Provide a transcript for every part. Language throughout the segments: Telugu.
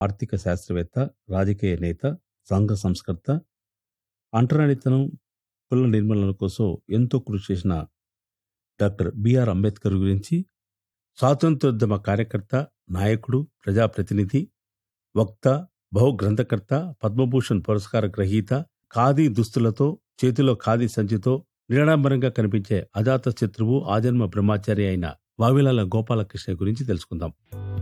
ఆర్థిక శాస్త్రవేత్త రాజకీయ నేత సంఘ సంస్కర్త అంటరానితనం కుల నిర్మూలన కోసం ఎంతో కృషి చేసిన డాక్టర్ బిఆర్ అంబేద్కర్ గురించి స్వాతంత్రోద్యమ కార్యకర్త నాయకుడు ప్రజాప్రతినిధి వక్త బహుగ్రంథకర్త పద్మభూషణ్ పురస్కార గ్రహీత ఖాదీ దుస్తులతో చేతిలో ఖాదీ సంచితో నిరాడంబరంగా కనిపించే అజాత శత్రువు ఆజన్మ బ్రహ్మచారి అయిన వావిలాల గోపాలకృష్ణ గురించి తెలుసుకుందాం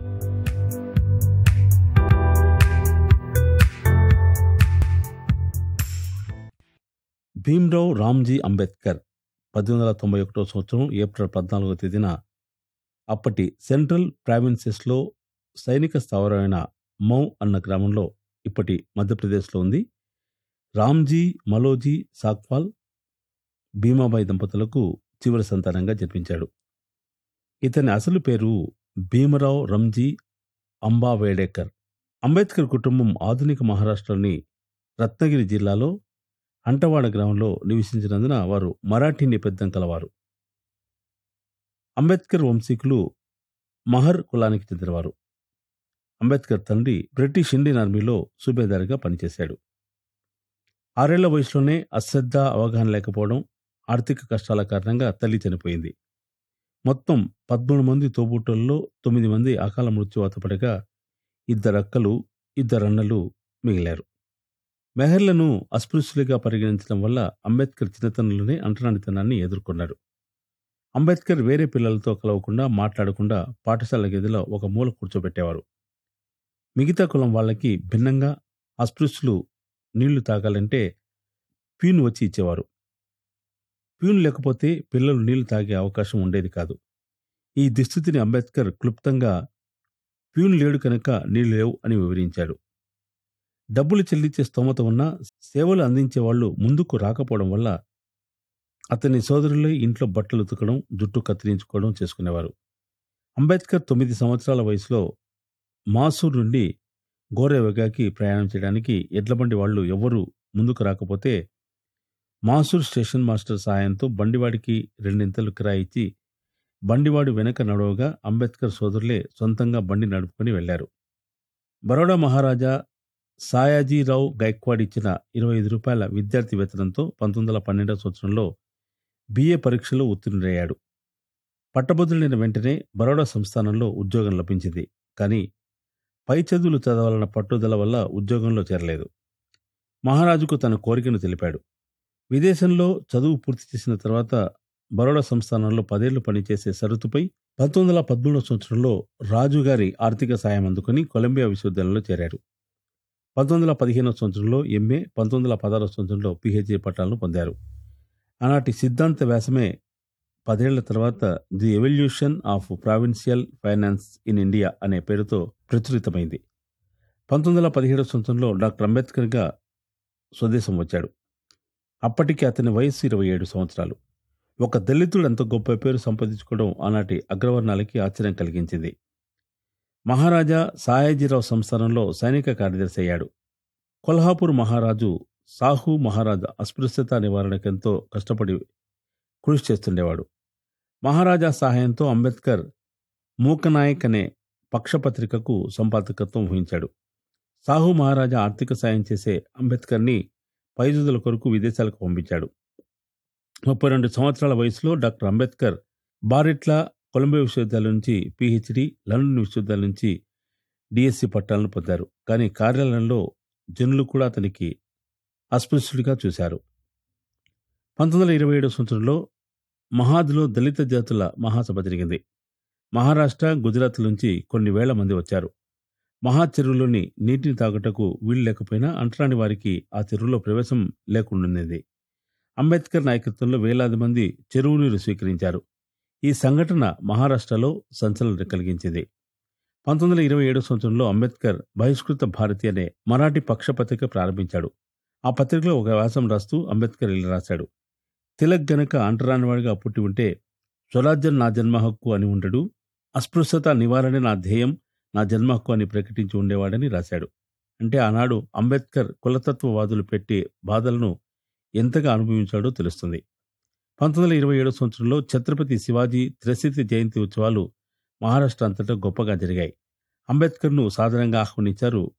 భీమ్రావ్ రామ్జీ అంబేద్కర్ పద్దెనిమిది వందల తొంభై ఒకటో సంవత్సరం ఏప్రిల్ పద్నాలుగో తేదీన అప్పటి సెంట్రల్ ప్రావిన్సెస్లో సైనిక స్థావరమైన మౌ అన్న గ్రామంలో ఇప్పటి మధ్యప్రదేశ్లో ఉంది రామ్జీ మలోజీ సాక్వాల్ భీమాబాయి దంపతులకు చివరి సంతానంగా జన్మించాడు ఇతని అసలు పేరు భీమరావు రంజీ అంబావేడేకర్ అంబేద్కర్ కుటుంబం ఆధునిక మహారాష్ట్రలోని రత్నగిరి జిల్లాలో అంటవాడ గ్రామంలో నివసించినందున వారు మరాఠీ నేపథ్యం కలవారు అంబేద్కర్ వంశీకులు మహర్ కులానికి చెందినవారు అంబేద్కర్ తండ్రి బ్రిటిష్ ఇండియన్ ఆర్మీలో సుబేదారిగా పనిచేశాడు ఆరేళ్ల వయసులోనే అశ్రద్ధ అవగాహన లేకపోవడం ఆర్థిక కష్టాల కారణంగా తల్లి చనిపోయింది మొత్తం పదమూడు మంది తోబుట్టుల్లో తొమ్మిది మంది అకాల మృత్యువాత పడగా ఇద్దరు అక్కలు ఇద్దరు అన్నలు మిగిలారు మెహర్లను అస్పృశ్యులుగా పరిగణించడం వల్ల అంబేద్కర్ చిన్నతనంలోనే అంటరానితనాన్ని ఎదుర్కొన్నాడు అంబేద్కర్ వేరే పిల్లలతో కలవకుండా మాట్లాడకుండా పాఠశాల గదిలో ఒక మూల కూర్చోబెట్టేవారు మిగతా కులం వాళ్ళకి భిన్నంగా అస్పృశ్యులు నీళ్లు తాగాలంటే ప్యూన్ వచ్చి ఇచ్చేవారు ప్యూన్ లేకపోతే పిల్లలు నీళ్లు తాగే అవకాశం ఉండేది కాదు ఈ దుస్థితిని అంబేద్కర్ క్లుప్తంగా ప్యూన్ లేడు కనుక నీళ్లు లేవు అని వివరించాడు డబ్బులు చెల్లించే స్తోమత ఉన్నా సేవలు అందించే వాళ్ళు ముందుకు రాకపోవడం వల్ల అతని సోదరులే ఇంట్లో బట్టలు ఉతకడం జుట్టు కత్తిరించుకోవడం చేసుకునేవారు అంబేద్కర్ తొమ్మిది సంవత్సరాల వయసులో మాసూర్ నుండి గోరేవగాకి ప్రయాణం చేయడానికి ఎడ్లబండి వాళ్ళు ఎవ్వరూ ముందుకు రాకపోతే మాసూర్ స్టేషన్ మాస్టర్ సహాయంతో బండివాడికి రెండింతలు కిరాయి ఇచ్చి బండివాడు వెనక నడవగా అంబేద్కర్ సోదరులే సొంతంగా బండి నడుపుకొని వెళ్లారు బరోడా మహారాజా సాయాజీరావు గైక్వాడ్ ఇచ్చిన ఇరవై ఐదు రూపాయల విద్యార్థి వేతనంతో పంతొమ్మిది వందల పన్నెండవ సంవత్సరంలో బిఏ పరీక్షలో ఉత్తీర్ణుడయ్యాడు పట్టభద్రులైన వెంటనే బరోడా సంస్థానంలో ఉద్యోగం లభించింది కానీ పై చదువులు చదవాలన్న పట్టుదల వల్ల ఉద్యోగంలో చేరలేదు మహారాజుకు తన కోరికను తెలిపాడు విదేశంలో చదువు పూర్తి చేసిన తర్వాత బరోడా సంస్థానంలో పదేళ్లు పనిచేసే షరతుపై పంతొమ్మిది వందల పదమూడవ సంవత్సరంలో రాజుగారి ఆర్థిక సాయం అందుకుని కొలంబియా విశ్వవిద్యాలయంలో చేరాడు పంతొమ్మిది వందల పదిహేనవ సంవత్సరంలో ఎంఏ పంతొమ్మిది వందల పదహారవ సంవత్సరంలో పిహెచ్డి పట్టాలను పొందారు ఆనాటి సిద్ధాంత వ్యాసమే పదేళ్ల తర్వాత the evolution of provincial finance in India అనే పేరుతో ప్రచురితమైంది పంతొమ్మిది వందల పదిహేడవ సంవత్సరంలో డాక్టర్ అంబేద్కర్గా స్వదేశం వచ్చాడు అప్పటికి అతని వయస్సు ఇరవై ఏడు సంవత్సరాలు ఒక దళితుడు అంత గొప్ప పేరు సంపాదించుకోవడం ఆనాటి అగ్రవర్ణాలకి ఆశ్చర్యం కలిగించింది మహారాజా సాయాజీరావు సంస్థానంలో సైనిక కార్యదర్శి అయ్యాడు కొల్హాపూర్ మహారాజు సాహు మహారాజా అస్పృశ్యత నివారణకెంతో కష్టపడి కృషి చేస్తుండేవాడు మహారాజా సహాయంతో అంబేద్కర్ మూకనాయక్ అనే పక్షపత్రికకు సంపాదకత్వం వహించాడు సాహు మహారాజా ఆర్థిక సాయం చేసే అంబేద్కర్ని పైదుదల కొరకు విదేశాలకు పంపించాడు ముప్పై రెండు సంవత్సరాల వయసులో డాక్టర్ అంబేద్కర్ బారిట్లా కొలంబియా విశ్వవిద్యాలయం నుంచి పిహెచ్డి లండన్ విశ్వవిద్యాలయం నుంచి డిఎస్సి పట్టాలను పొందారు కానీ కార్యాలయంలో జనులు కూడా అతనికి అస్పృశ్యుడిగా చూశారు పంతొమ్మిది వందల ఇరవై ఏడవ సంవత్సరంలో మహాద్లో దళిత జాతుల మహాసభ జరిగింది మహారాష్ట్ర గుజరాత్ నుంచి కొన్ని వేల మంది వచ్చారు మహా చెరువులోని నీటిని తాగుటకు వీలు లేకపోయినా అంటరాని వారికి ఆ చెరువులో ప్రవేశం లేకుండానేది అంబేద్కర్ నాయకత్వంలో వేలాది మంది చెరువు నీరు స్వీకరించారు ఈ సంఘటన మహారాష్ట్రలో సంచలనం కలిగించింది పంతొమ్మిది వందల ఇరవై ఏడు సంవత్సరంలో అంబేద్కర్ బహిష్కృత భారతి అనే మరాఠీ పక్షపత్రిక ప్రారంభించాడు ఆ పత్రికలో ఒక వ్యాసం రాస్తూ అంబేద్కర్ ఇలా రాశాడు తిలక్ గనక అంటరానివాడిగా పుట్టి ఉంటే స్వరాజ్యం నా జన్మ హక్కు అని ఉండడు అస్పృశ్యత నివారణ నా ధ్యేయం నా జన్మ హక్కు అని ప్రకటించి ఉండేవాడని రాశాడు అంటే ఆనాడు అంబేద్కర్ కులతత్వవాదులు పెట్టే బాధలను ఎంతగా అనుభవించాడో తెలుస్తుంది పంతొమ్మిది వందల ఇరవై ఏడో సంవత్సరంలో ఛత్రపతి శివాజీ త్రిశతి జయంతి ఉత్సవాలు మహారాష్ట్ర అంతటా గొప్పగా జరిగాయి అంబేద్కర్ను సాదరంగా ఆహ్వానించారు